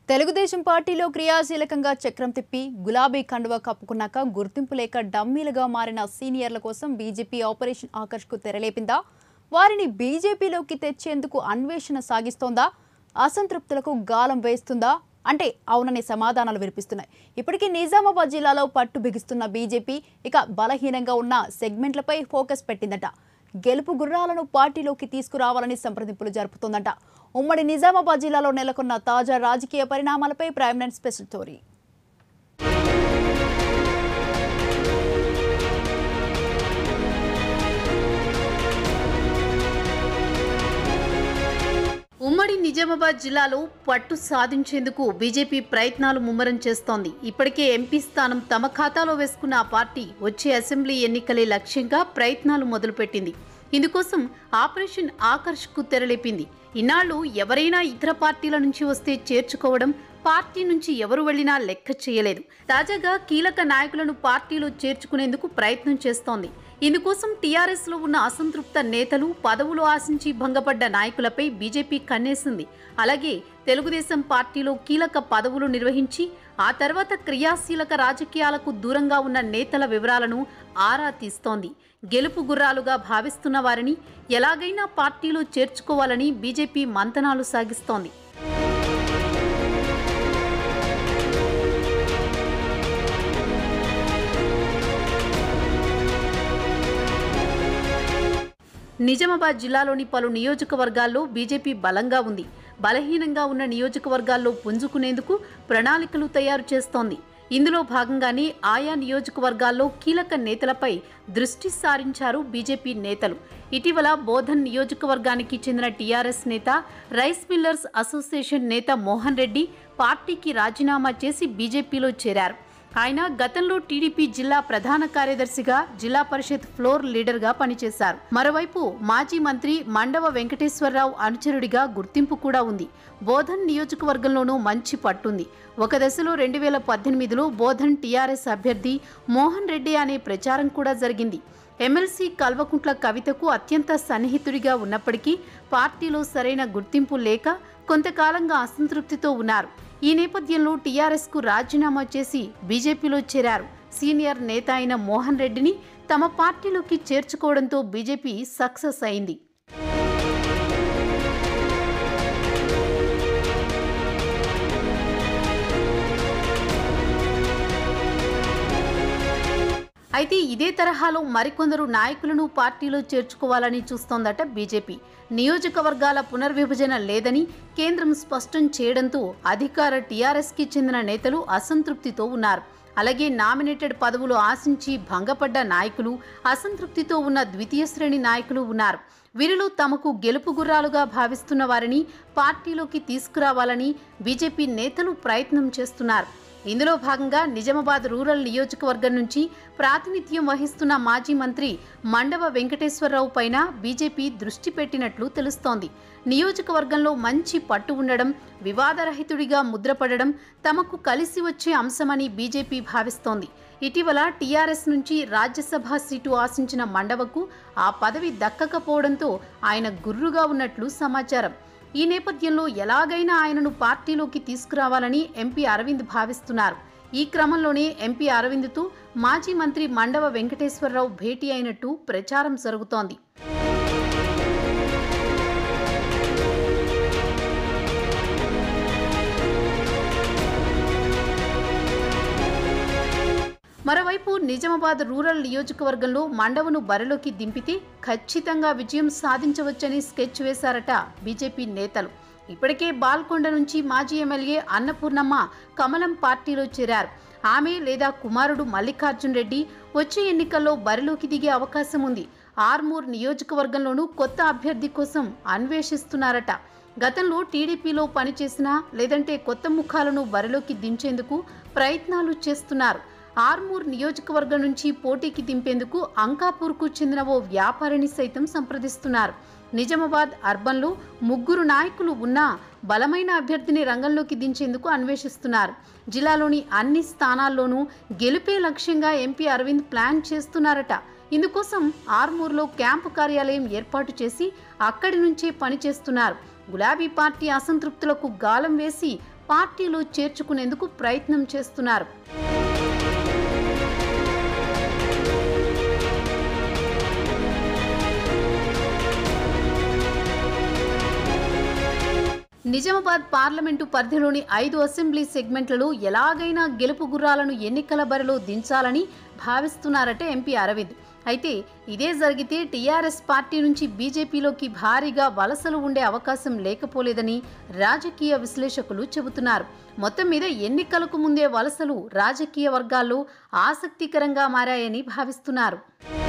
తెలుగుదేశం పార్టీలో క్రియాశీలకంగా చక్రం తిప్పి గులాబీ కండువా కప్పుకున్నాక గుర్తింపు లేక డమ్మీలుగా మారిన సీనియర్ల కోసం బీజేపీ ఆపరేషన్ ఆకర్ష్కు తెరలేపిందా వారిని బీజేపీలోకి తెచ్చేందుకు అన్వేషణ సాగిస్తోందా అసంతృప్తులకు గాలం వేస్తుందా అంటే అవుననే సమాధానాలు వినిపిస్తున్నాయి ఇప్పటికీ నిజామాబాద్ జిల్లాలో పట్టు బిగిస్తున్న బీజేపీ ఇక బలహీనంగా ఉన్న సెగ్మెంట్లపై ఫోకస్ పెట్టిందట గెలుపు గుర్రాలను పార్టీలోకి తీసుకురావాలని సంప్రదింపులు జరుపుతోందట ఉమ్మడి నిజామాబాద్ జిల్లాలో నెలకొన్న తాజా రాజకీయ పరిణామాలపై ప్రైమ్ నైన్ స్పెషల్ స్టోరీ ఉమ్మడి నిజామాబాద్ జిల్లాలో పట్టు సాధించేందుకు బీజేపీ ప్రయత్నాలు ముమ్మరం చేస్తోంది ఇప్పటికే ఎంపీ స్థానం తమ ఖాతాలో వేసుకున్న ఆ పార్టీ వచ్చే అసెంబ్లీ ఎన్నికలే లక్ష్యంగా ప్రయత్నాలు మొదలుపెట్టింది ఇందుకోసం ఆపరేషన్ ఆకర్ష్కు తెరలేపింది ఇన్నాళ్లు ఎవరైనా ఇతర పార్టీల నుంచి వస్తే చేర్చుకోవడం పార్టీ నుంచి ఎవరు వెళ్లినా లెక్క చేయలేదు తాజాగా కీలక నాయకులను పార్టీలో చేర్చుకునేందుకు ప్రయత్నం చేస్తోంది ఇందుకోసం టీఆర్ఎస్ లో ఉన్న అసంతృప్త నేతలు పదవులు ఆశించి భంగపడ్డ నాయకులపై బీజేపీ కన్నేసింది అలాగే తెలుగుదేశం పార్టీలో కీలక పదవులు నిర్వహించి ఆ తర్వాత క్రియాశీలక రాజకీయాలకు దూరంగా ఉన్న నేతల వివరాలను ఆరా తీస్తోంది గెలుపు గుర్రాలుగా భావిస్తున్న వారిని ఎలాగైనా పార్టీలో చేర్చుకోవాలని బీజేపీ మంతనాలు సాగిస్తోంది నిజామాబాద్ జిల్లాలోని పలు నియోజకవర్గాల్లో బీజేపీ బలంగా ఉంది బలహీనంగా ఉన్న నియోజకవర్గాల్లో పుంజుకునేందుకు ప్రణాళికలు తయారు చేస్తోంది ఇందులో భాగంగానే ఆయా నియోజకవర్గాల్లో కీలక నేతలపై దృష్టి సారించారు బీజేపీ నేతలు ఇటీవల బోధన్ నియోజకవర్గానికి చెందిన టీఆర్ఎస్ నేత రైస్ మిల్లర్స్ అసోసియేషన్ నేత మోహన్ రెడ్డి పార్టీకి రాజీనామా చేసి బీజేపీలో చేరారు ఆయన గతంలో టీడీపీ జిల్లా ప్రధాన కార్యదర్శిగా జిల్లా పరిషత్ ఫ్లోర్ లీడర్గా పనిచేశారు మరోవైపు మాజీ మంత్రి మండవ వెంకటేశ్వరరావు అనుచరుడిగా గుర్తింపు కూడా ఉంది బోధన్ నియోజకవర్గంలోనూ మంచి పట్టుంది ఒక దశలో రెండు వేల పద్దెనిమిదిలో బోధన్ టీఆర్ఎస్ అభ్యర్థి మోహన్ రెడ్డి అనే ప్రచారం కూడా జరిగింది ఎమ్మెల్సీ కల్వకుంట్ల కవితకు అత్యంత సన్నిహితుడిగా ఉన్నప్పటికీ పార్టీలో సరైన గుర్తింపు లేక కొంతకాలంగా అసంతృప్తితో ఉన్నారు ఈ నేపథ్యంలో టీఆర్ఎస్ కు రాజీనామా చేసి బీజేపీలో చేరారు సీనియర్ నేత అయిన మోహన్ రెడ్డిని తమ పార్టీలోకి చేర్చుకోవడంతో బీజేపీ సక్సెస్ అయింది అయితే ఇదే తరహాలో మరికొందరు నాయకులను పార్టీలో చేర్చుకోవాలని చూస్తోందట బీజేపీ నియోజకవర్గాల పునర్విభజన లేదని కేంద్రం స్పష్టం చేయడంతో అధికార టీఆర్ఎస్కి చెందిన నేతలు అసంతృప్తితో ఉన్నారు అలాగే నామినేటెడ్ పదవులు ఆశించి భంగపడ్డ నాయకులు అసంతృప్తితో ఉన్న ద్వితీయ శ్రేణి నాయకులు ఉన్నారు వీరిలో తమకు గెలుపు గుర్రాలుగా భావిస్తున్న వారిని పార్టీలోకి తీసుకురావాలని బీజేపీ నేతలు ప్రయత్నం చేస్తున్నారు ఇందులో భాగంగా నిజామాబాద్ రూరల్ నియోజకవర్గం నుంచి ప్రాతినిధ్యం వహిస్తున్న మాజీ మంత్రి మండవ వెంకటేశ్వరరావు పైన బీజేపీ దృష్టి పెట్టినట్లు తెలుస్తోంది నియోజకవర్గంలో మంచి పట్టు ఉండడం వివాదరహితుడిగా ముద్రపడడం తమకు కలిసి వచ్చే అంశమని బీజేపీ భావిస్తోంది ఇటీవల టీఆర్ఎస్ నుంచి రాజ్యసభ సీటు ఆశించిన మండవకు ఆ పదవి దక్కకపోవడంతో ఆయన గుర్రుగా ఉన్నట్లు సమాచారం ఈ నేపథ్యంలో ఎలాగైనా ఆయనను పార్టీలోకి తీసుకురావాలని ఎంపీ అరవింద్ భావిస్తున్నారు ఈ క్రమంలోనే ఎంపీ అరవింద్తో మాజీ మంత్రి మండవ వెంకటేశ్వరరావు భేటీ అయినట్టు ప్రచారం జరుగుతోంది మరోవైపు నిజామాబాద్ రూరల్ నియోజకవర్గంలో మండవను బరిలోకి దింపితే ఖచ్చితంగా విజయం సాధించవచ్చని స్కెచ్ వేశారట బీజేపీ నేతలు ఇప్పటికే బాల్కొండ నుంచి మాజీ ఎమ్మెల్యే అన్నపూర్ణమ్మ కమలం పార్టీలో చేరారు ఆమె లేదా కుమారుడు మల్లికార్జున్ రెడ్డి వచ్చే ఎన్నికల్లో బరిలోకి దిగే అవకాశం ఉంది ఆర్మూర్ నియోజకవర్గంలోనూ కొత్త అభ్యర్థి కోసం అన్వేషిస్తున్నారట గతంలో టీడీపీలో పనిచేసిన లేదంటే కొత్త ముఖాలను బరిలోకి దించేందుకు ప్రయత్నాలు చేస్తున్నారు ఆర్మూర్ నియోజకవర్గం నుంచి పోటీకి దింపేందుకు అంకాపూర్కు చెందిన ఓ వ్యాపారిని సైతం సంప్రదిస్తున్నారు నిజామాబాద్ అర్బన్లో ముగ్గురు నాయకులు ఉన్నా బలమైన అభ్యర్థిని రంగంలోకి దించేందుకు అన్వేషిస్తున్నారు జిల్లాలోని అన్ని స్థానాల్లోనూ గెలిపే లక్ష్యంగా ఎంపీ అరవింద్ ప్లాన్ చేస్తున్నారట ఇందుకోసం ఆర్మూర్లో క్యాంపు కార్యాలయం ఏర్పాటు చేసి అక్కడి నుంచే పనిచేస్తున్నారు గులాబీ పార్టీ అసంతృప్తులకు గాలం వేసి పార్టీలో చేర్చుకునేందుకు ప్రయత్నం చేస్తున్నారు నిజామాబాద్ పార్లమెంటు పరిధిలోని ఐదు అసెంబ్లీ సెగ్మెంట్లలో ఎలాగైనా గెలుపు గుర్రాలను ఎన్నికల బరిలో దించాలని భావిస్తున్నారట ఎంపీ అరవింద్ అయితే ఇదే జరిగితే టీఆర్ఎస్ పార్టీ నుంచి బీజేపీలోకి భారీగా వలసలు ఉండే అవకాశం లేకపోలేదని రాజకీయ విశ్లేషకులు చెబుతున్నారు మొత్తం మీద ఎన్నికలకు ముందే వలసలు రాజకీయ వర్గాల్లో ఆసక్తికరంగా మారాయని భావిస్తున్నారు